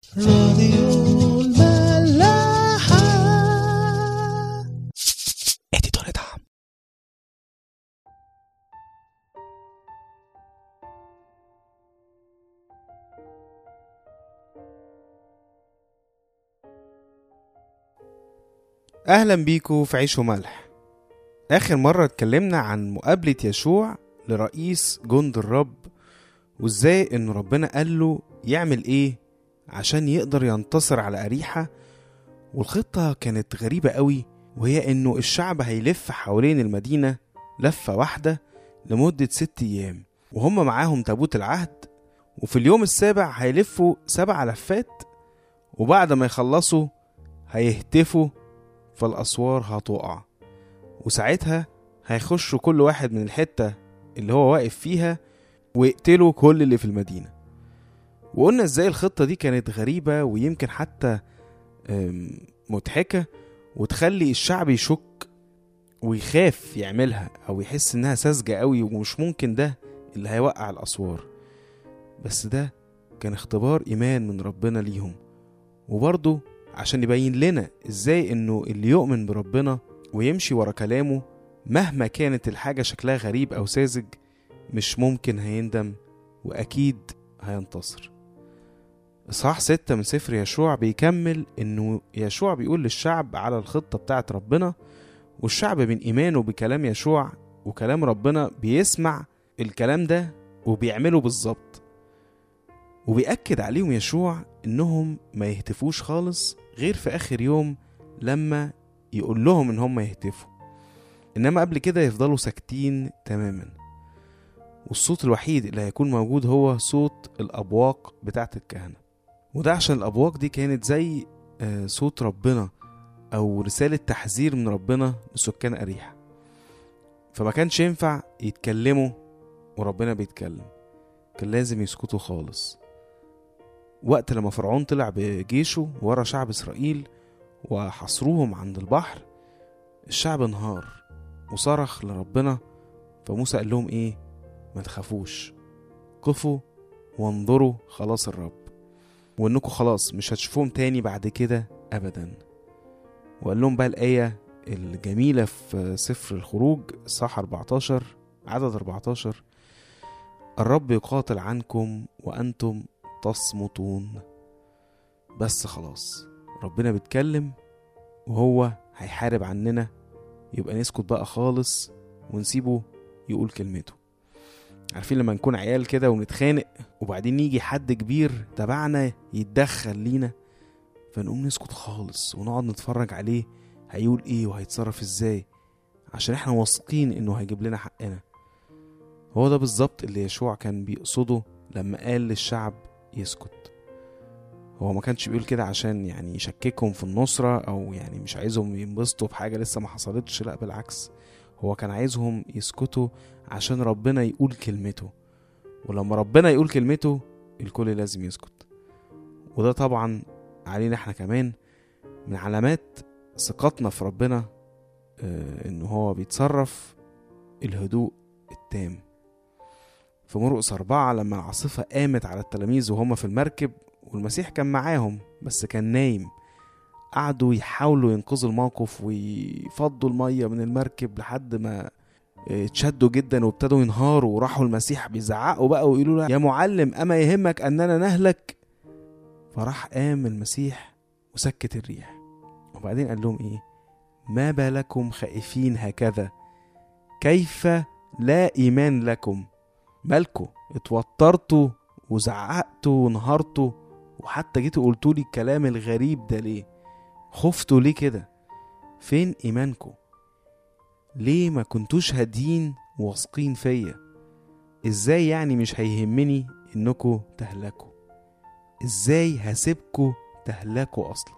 راديو الملاحة اديتور دعم اهلا بيكو في عيش وملح اخر مرة اتكلمنا عن مقابلة يشوع لرئيس جند الرب وازاي ان ربنا قال له يعمل ايه عشان يقدر ينتصر على أريحة والخطة كانت غريبة قوي وهي انه الشعب هيلف حوالين المدينة لفة واحدة لمدة ست ايام وهم معاهم تابوت العهد وفي اليوم السابع هيلفوا سبع لفات وبعد ما يخلصوا هيهتفوا فالأسوار هتقع وساعتها هيخشوا كل واحد من الحتة اللي هو واقف فيها ويقتلوا كل اللي في المدينة وقلنا ازاي الخطة دي كانت غريبة ويمكن حتى أم، مضحكة وتخلي الشعب يشك ويخاف يعملها او يحس انها ساذجة قوي ومش ممكن ده اللي هيوقع الاسوار بس ده كان اختبار ايمان من ربنا ليهم وبرضه عشان يبين لنا ازاي انه اللي يؤمن بربنا ويمشي ورا كلامه مهما كانت الحاجة شكلها غريب او ساذج مش ممكن هيندم واكيد هينتصر إصحاح ستة من سفر يشوع بيكمل إنه يشوع بيقول للشعب على الخطة بتاعت ربنا والشعب من إيمانه بكلام يشوع وكلام ربنا بيسمع الكلام ده وبيعمله بالظبط وبيأكد عليهم يشوع إنهم ما يهتفوش خالص غير في آخر يوم لما يقول لهم إن هم يهتفوا إنما قبل كده يفضلوا ساكتين تماما والصوت الوحيد اللي هيكون موجود هو صوت الأبواق بتاعت الكهنة وده عشان الأبواق دي كانت زي آه، صوت ربنا أو رسالة تحذير من ربنا لسكان أريحة فما كانش ينفع يتكلموا وربنا بيتكلم كان لازم يسكتوا خالص وقت لما فرعون طلع بجيشه ورا شعب إسرائيل وحصروهم عند البحر الشعب انهار وصرخ لربنا فموسى قال لهم ايه ما تخافوش قفوا وانظروا خلاص الرب وانكم خلاص مش هتشوفوهم تاني بعد كده ابدا وقال لهم بقى الآية الجميلة في سفر الخروج صح 14 عدد 14 الرب يقاتل عنكم وأنتم تصمتون بس خلاص ربنا بيتكلم وهو هيحارب عننا يبقى نسكت بقى خالص ونسيبه يقول كلمته عارفين لما نكون عيال كده ونتخانق وبعدين يجي حد كبير تبعنا يتدخل لينا فنقوم نسكت خالص ونقعد نتفرج عليه هيقول ايه وهيتصرف ازاي عشان احنا واثقين انه هيجيب لنا حقنا هو ده بالظبط اللي يشوع كان بيقصده لما قال للشعب يسكت هو ما كانش بيقول كده عشان يعني يشككهم في النصرة او يعني مش عايزهم ينبسطوا بحاجة لسه ما حصلتش لا بالعكس هو كان عايزهم يسكتوا عشان ربنا يقول كلمته ولما ربنا يقول كلمته الكل لازم يسكت وده طبعا علينا احنا كمان من علامات ثقتنا في ربنا آه، ان هو بيتصرف الهدوء التام في مرقس أربعة لما العاصفة قامت على التلاميذ وهم في المركب والمسيح كان معاهم بس كان نايم قعدوا يحاولوا ينقذوا الموقف ويفضوا المية من المركب لحد ما آه، اتشدوا جدا وابتدوا ينهاروا وراحوا المسيح بيزعقوا بقى ويقولوا له يا معلم أما يهمك أننا نهلك فراح قام المسيح وسكت الريح وبعدين قال لهم ايه ما بالكم خائفين هكذا كيف لا ايمان لكم مالكوا اتوترتوا وزعقتوا ونهارتوا وحتى جيتوا قلتوا لي الكلام الغريب ده ليه خفتوا ليه كده فين ايمانكم ليه ما كنتوش هادين واثقين فيا ازاي يعني مش هيهمني انكم تهلكوا ازاي هسيبكوا تهلكوا اصلا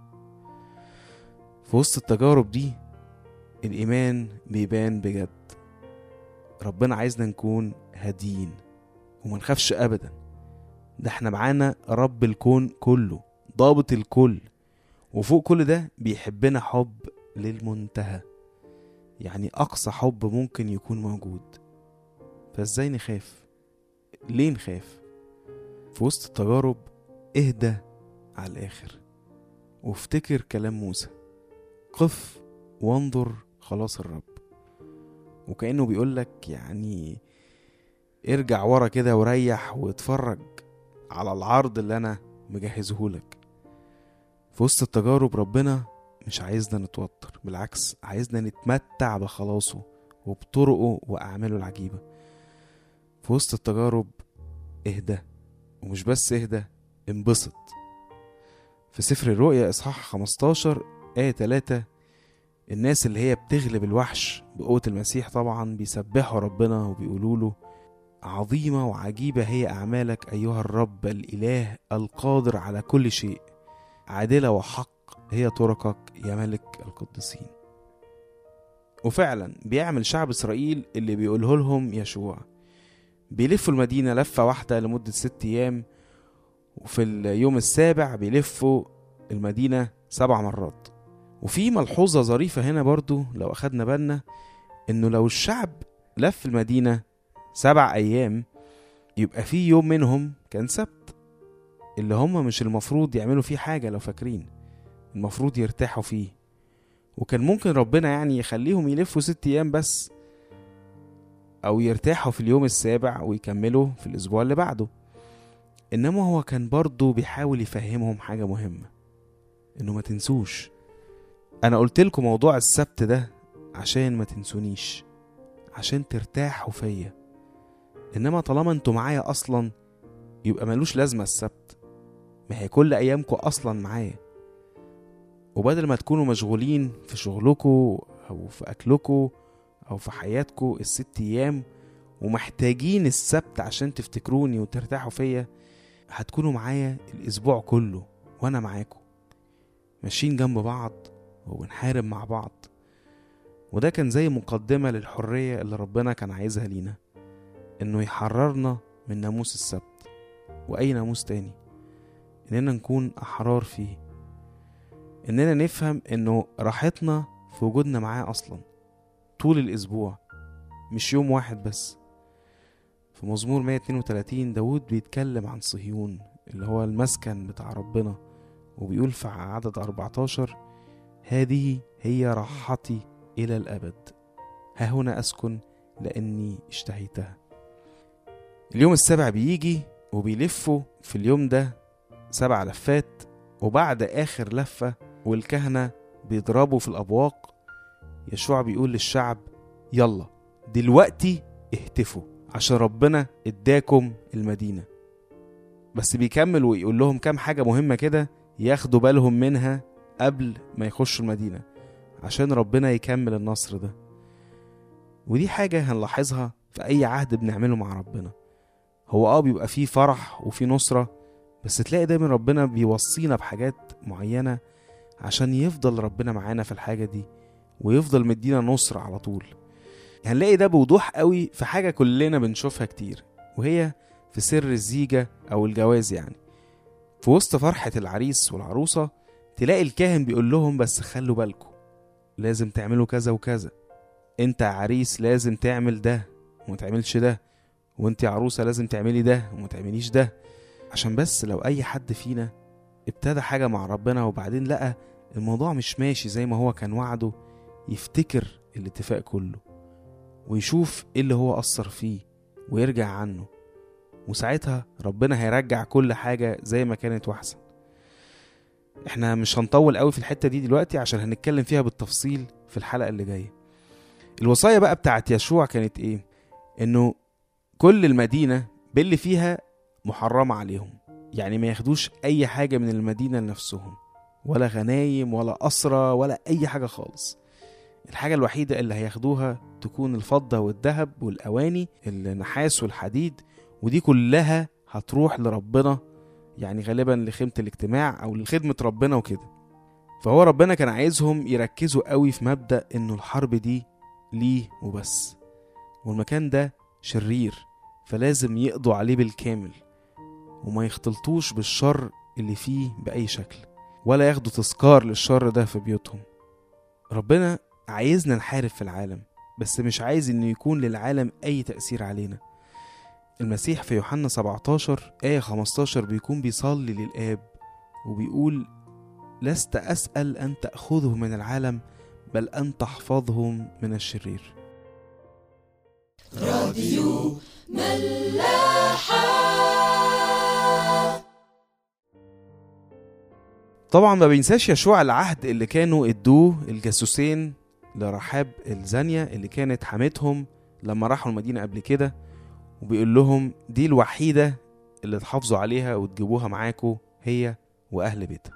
في وسط التجارب دي الايمان بيبان بجد ربنا عايزنا نكون هاديين وما نخافش ابدا ده احنا معانا رب الكون كله ضابط الكل وفوق كل ده بيحبنا حب للمنتهى يعني اقصى حب ممكن يكون موجود فازاي نخاف ليه نخاف في وسط التجارب اهدى على الآخر وافتكر كلام موسى قف وانظر خلاص الرب وكأنه بيقولك يعني ارجع ورا كده وريح واتفرج على العرض اللي أنا مجهزهولك في وسط التجارب ربنا مش عايزنا نتوتر بالعكس عايزنا نتمتع بخلاصه وبطرقه وأعماله العجيبة في وسط التجارب اهدى ومش بس اهدى انبسط في سفر الرؤيا إصحاح 15 آية 3 الناس اللي هي بتغلب الوحش بقوة المسيح طبعا بيسبحوا ربنا وبيقولوا له عظيمة وعجيبة هي أعمالك أيها الرب الإله القادر على كل شيء عادلة وحق هي طرقك يا ملك القديسين وفعلا بيعمل شعب إسرائيل اللي بيقوله لهم يشوع بيلفوا المدينة لفة واحدة لمدة ست أيام وفي اليوم السابع بيلفوا المدينة سبع مرات وفي ملحوظة ظريفة هنا برضو لو أخدنا بالنا إنه لو الشعب لف المدينة سبع أيام يبقى في يوم منهم كان سبت اللي هم مش المفروض يعملوا فيه حاجة لو فاكرين المفروض يرتاحوا فيه وكان ممكن ربنا يعني يخليهم يلفوا ست أيام بس أو يرتاحوا في اليوم السابع ويكملوا في الأسبوع اللي بعده إنما هو كان برضه بيحاول يفهمهم حاجة مهمة إنه ما تنسوش أنا قلت لكم موضوع السبت ده عشان ما تنسونيش عشان ترتاحوا فيا إنما طالما انتوا معايا أصلا يبقى ملوش لازمة السبت ما هي كل أيامكم أصلا معايا وبدل ما تكونوا مشغولين في شغلكم أو في أكلكم أو في حياتكم الست أيام ومحتاجين السبت عشان تفتكروني وترتاحوا فيا هتكونوا معايا الأسبوع كله وأنا معاكم ماشيين جنب بعض وبنحارب مع بعض وده كان زي مقدمة للحرية اللي ربنا كان عايزها لينا إنه يحررنا من ناموس السبت وأي ناموس تاني إننا نكون أحرار فيه إننا نفهم إنه راحتنا في وجودنا معاه أصلا طول الأسبوع مش يوم واحد بس في مزمور 132 داود بيتكلم عن صهيون اللي هو المسكن بتاع ربنا وبيقول في عدد 14 هذه هي راحتي إلى الأبد ها هنا أسكن لأني اشتهيتها اليوم السابع بيجي وبيلفوا في اليوم ده سبع لفات وبعد آخر لفة والكهنة بيضربوا في الأبواق يشوع بيقول للشعب يلا دلوقتي اهتفوا عشان ربنا اداكم المدينة بس بيكمل ويقول لهم كام حاجة مهمة كده ياخدوا بالهم منها قبل ما يخشوا المدينة عشان ربنا يكمل النصر ده ودي حاجة هنلاحظها في أي عهد بنعمله مع ربنا هو اه بيبقى فيه فرح وفيه نصرة بس تلاقي دايما ربنا بيوصينا بحاجات معينة عشان يفضل ربنا معانا في الحاجة دي ويفضل مدينا نصر على طول هنلاقي ده بوضوح قوي في حاجة كلنا بنشوفها كتير وهي في سر الزيجة أو الجواز يعني في وسط فرحة العريس والعروسة تلاقي الكاهن بيقول لهم بس خلوا بالكم لازم تعملوا كذا وكذا انت عريس لازم تعمل ده وما تعملش ده وانت عروسة لازم تعملي ده وما تعمليش ده عشان بس لو اي حد فينا ابتدى حاجة مع ربنا وبعدين لقى الموضوع مش ماشي زي ما هو كان وعده يفتكر الاتفاق كله ويشوف ايه اللي هو أثر فيه ويرجع عنه وساعتها ربنا هيرجع كل حاجة زي ما كانت وأحسن احنا مش هنطول قوي في الحتة دي دلوقتي عشان هنتكلم فيها بالتفصيل في الحلقة اللي جاية الوصايا بقى بتاعت يشوع كانت ايه انه كل المدينة باللي فيها محرمة عليهم يعني ما ياخدوش اي حاجة من المدينة لنفسهم ولا غنايم ولا أسرة ولا أي حاجة خالص الحاجة الوحيدة اللي هياخدوها تكون الفضة والذهب والأواني النحاس والحديد ودي كلها هتروح لربنا يعني غالبا لخيمة الاجتماع أو لخدمة ربنا وكده فهو ربنا كان عايزهم يركزوا قوي في مبدأ إنه الحرب دي ليه وبس والمكان ده شرير فلازم يقضوا عليه بالكامل وما يختلطوش بالشر اللي فيه بأي شكل ولا ياخدوا تذكار للشر ده في بيوتهم ربنا عايزنا نحارب في العالم بس مش عايز انه يكون للعالم اي تأثير علينا المسيح في يوحنا 17 آية 15 بيكون بيصلي للآب وبيقول لست أسأل أن تأخذه من العالم بل أن تحفظهم من الشرير راديو ملاحة طبعا ما بينساش يشوع العهد اللي كانوا ادوه الجاسوسين لرحاب الزانية اللي كانت حامتهم لما راحوا المدينة قبل كده وبيقول لهم دي الوحيدة اللي تحافظوا عليها وتجيبوها معاكوا هي وأهل بيتها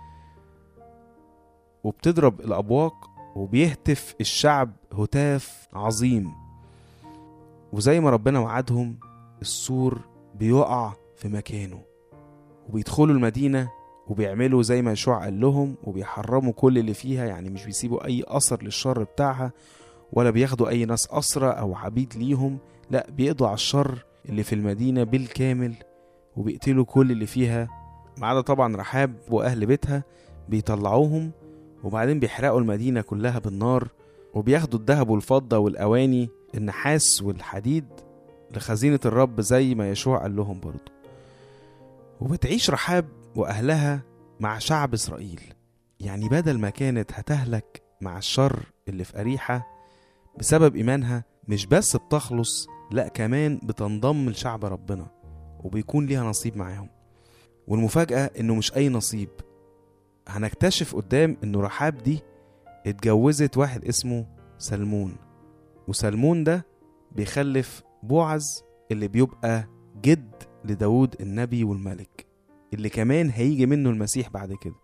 وبتضرب الأبواق وبيهتف الشعب هتاف عظيم وزي ما ربنا وعدهم السور بيقع في مكانه وبيدخلوا المدينة وبيعملوا زي ما يشوع قال لهم وبيحرموا كل اللي فيها يعني مش بيسيبوا أي أثر للشر بتاعها ولا بياخدوا أي ناس أسرى أو عبيد ليهم لا بيقضوا على الشر اللي في المدينة بالكامل وبيقتلوا كل اللي فيها ما عدا طبعا رحاب وأهل بيتها بيطلعوهم وبعدين بيحرقوا المدينة كلها بالنار وبياخدوا الذهب والفضة والأواني النحاس والحديد لخزينة الرب زي ما يشوع قال لهم برضه وبتعيش رحاب وأهلها مع شعب إسرائيل يعني بدل ما كانت هتهلك مع الشر اللي في أريحة بسبب إيمانها مش بس بتخلص لأ كمان بتنضم لشعب ربنا وبيكون ليها نصيب معاهم والمفاجأة إنه مش أي نصيب هنكتشف قدام إنه رحاب دي اتجوزت واحد اسمه سلمون وسلمون ده بيخلف بوعز اللي بيبقى جد لداود النبي والملك اللي كمان هيجي منه المسيح بعد كده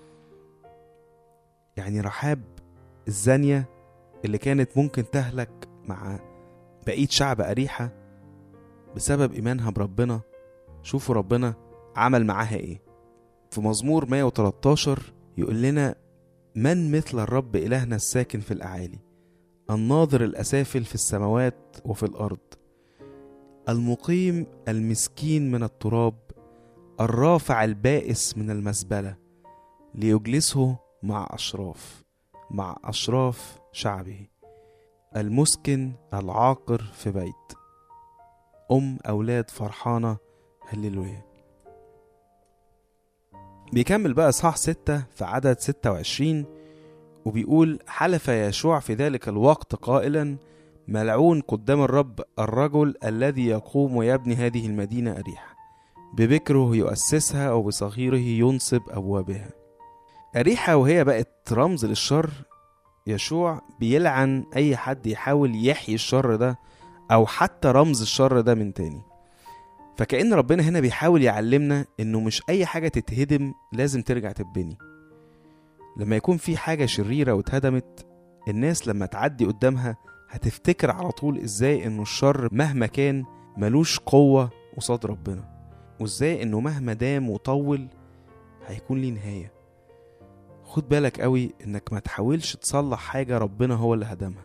يعني رحاب الزانية اللي كانت ممكن تهلك مع بقية شعب أريحة بسبب إيمانها بربنا شوفوا ربنا عمل معاها إيه في مزمور 113 يقول لنا من مثل الرب إلهنا الساكن في الأعالي الناظر الأسافل في السماوات وفي الأرض المقيم المسكين من التراب الرافع البائس من المزبلة ليجلسه مع أشراف مع أشراف شعبه المسكن العاقر في بيت أم أولاد فرحانة هللويا بيكمل بقى إصحاح ستة في عدد ستة وعشرين وبيقول حلف يشوع في ذلك الوقت قائلا ملعون قدام الرب الرجل الذي يقوم ويبني هذه المدينة أريحة ببكره يؤسسها وبصغيره ينصب أبوابها أريحة وهي بقت رمز للشر يشوع بيلعن أي حد يحاول يحيي الشر ده أو حتى رمز الشر ده من تاني فكأن ربنا هنا بيحاول يعلمنا إنه مش أي حاجة تتهدم لازم ترجع تتبني لما يكون في حاجة شريرة واتهدمت الناس لما تعدي قدامها هتفتكر على طول ازاي انه الشر مهما كان ملوش قوة قصاد ربنا وازاي انه مهما دام وطول هيكون ليه نهاية خد بالك قوي انك ما تحاولش تصلح حاجة ربنا هو اللي هدمها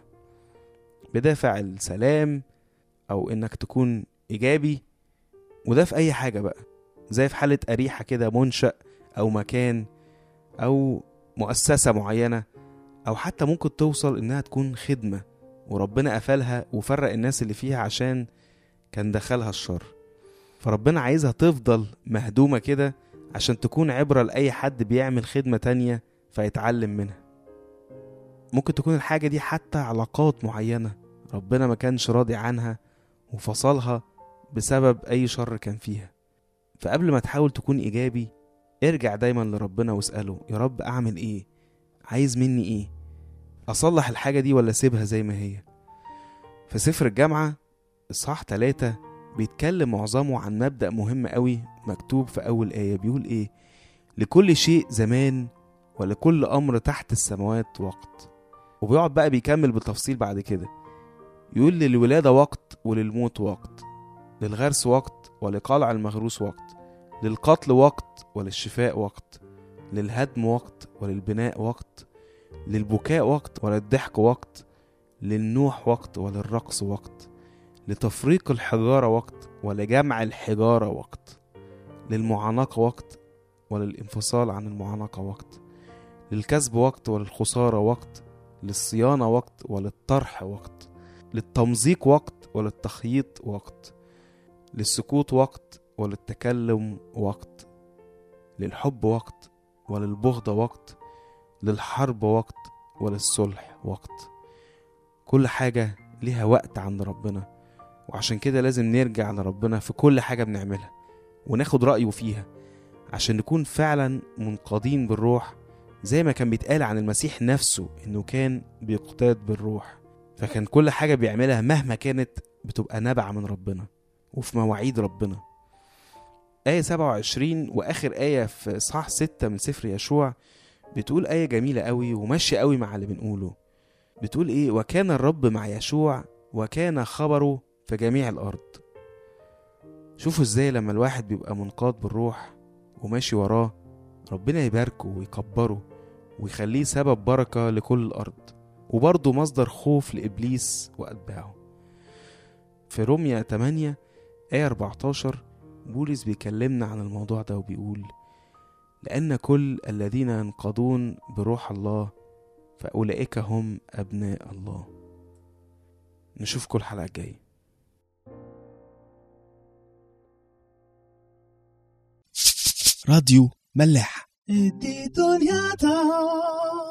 بدافع السلام او انك تكون ايجابي وده في اي حاجة بقى زي في حالة أريحة كده منشأ او مكان او مؤسسة معينة او حتى ممكن توصل انها تكون خدمة وربنا قفلها وفرق الناس اللي فيها عشان كان دخلها الشر فربنا عايزها تفضل مهدومة كده عشان تكون عبرة لأي حد بيعمل خدمة تانية فيتعلم منها ممكن تكون الحاجة دي حتى علاقات معينة ربنا ما كانش راضي عنها وفصلها بسبب أي شر كان فيها فقبل ما تحاول تكون إيجابي ارجع دايما لربنا واسأله يا رب أعمل إيه عايز مني إيه أصلح الحاجة دي ولا أسيبها زي ما هي في سفر الجامعة إصحاح تلاتة بيتكلم معظمه عن مبدأ مهم قوي مكتوب في أول آية بيقول إيه لكل شيء زمان ولكل أمر تحت السماوات وقت وبيقعد بقى بيكمل بالتفصيل بعد كده يقول للولادة وقت وللموت وقت للغرس وقت ولقلع المغروس وقت للقتل وقت وللشفاء وقت للهدم وقت وللبناء وقت للبكاء وقت وللضحك وقت للنوح وقت وللرقص وقت لتفريق الحجارة وقت ولجمع الحجارة وقت للمعانقة وقت وللانفصال عن المعانقة وقت للكسب وقت وللخسارة وقت للصيانة وقت وللطرح وقت للتمزيق وقت وللتخييط وقت للسكوت وقت وللتكلم وقت للحب وقت وللبغضة وقت للحرب وقت وللصلح وقت كل حاجة ليها وقت عند ربنا وعشان كده لازم نرجع لربنا في كل حاجة بنعملها وناخد رأيه فيها عشان نكون فعلا منقادين بالروح زي ما كان بيتقال عن المسيح نفسه انه كان بيقتاد بالروح فكان كل حاجة بيعملها مهما كانت بتبقى نابعة من ربنا وفي مواعيد ربنا آية 27 وآخر آية في إصحاح 6 من سفر يشوع بتقول آية جميلة قوي وماشية قوي مع اللي بنقوله بتقول إيه وكان الرب مع يشوع وكان خبره في جميع الأرض شوفوا إزاي لما الواحد بيبقى منقاد بالروح وماشي وراه ربنا يباركه ويكبره ويخليه سبب بركة لكل الأرض وبرضه مصدر خوف لإبليس وأتباعه في روميا 8 آية 14 بولس بيكلمنا عن الموضوع ده وبيقول لأن كل الذين ينقضون بروح الله فأولئك هم أبناء الله نشوفكم الحلقة الجاية راديو ملاح دي دنيا